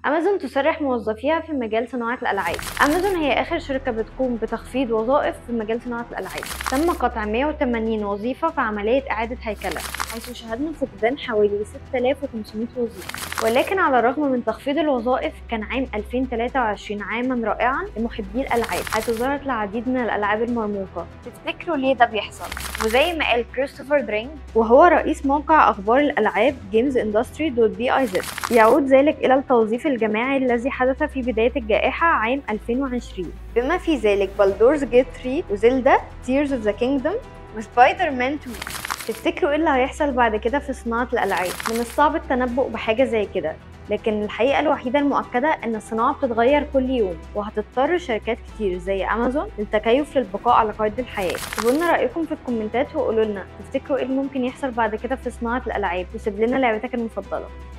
امازون تصرح موظفيها في مجال صناعه الالعاب امازون هي اخر شركه بتقوم بتخفيض وظائف في مجال صناعه الالعاب تم قطع 180 وظيفه في عمليه اعاده هيكله حيث شهدنا فقدان حوالي 6500 وظيفه ولكن على الرغم من تخفيض الوظائف كان عام 2023 عاما رائعا لمحبي الالعاب حيث ظهرت العديد من الالعاب المرموقه تفتكروا ليه ده بيحصل وزي ما قال كريستوفر درينج وهو رئيس موقع اخبار الالعاب جيمز اندستري دوت بي اي زد يعود ذلك الى التوظيف الجماعي الذي حدث في بدايه الجائحه عام 2020 بما في ذلك بلدورز جيت 3 وزيلدا تيرز اوف ذا كينجدوم وسبايدر مان 2 تفتكروا ايه اللي هيحصل بعد كده في صناعه الالعاب من الصعب التنبؤ بحاجه زي كده لكن الحقيقة الوحيدة المؤكدة إن الصناعة بتتغير كل يوم وهتضطر شركات كتير زي أمازون للتكيف للبقاء على قيد الحياة سيبوا لنا رأيكم في الكومنتات وقولوا لنا تفتكروا إيه اللي ممكن يحصل بعد كده في صناعة الألعاب وسيب لنا لعبتك المفضلة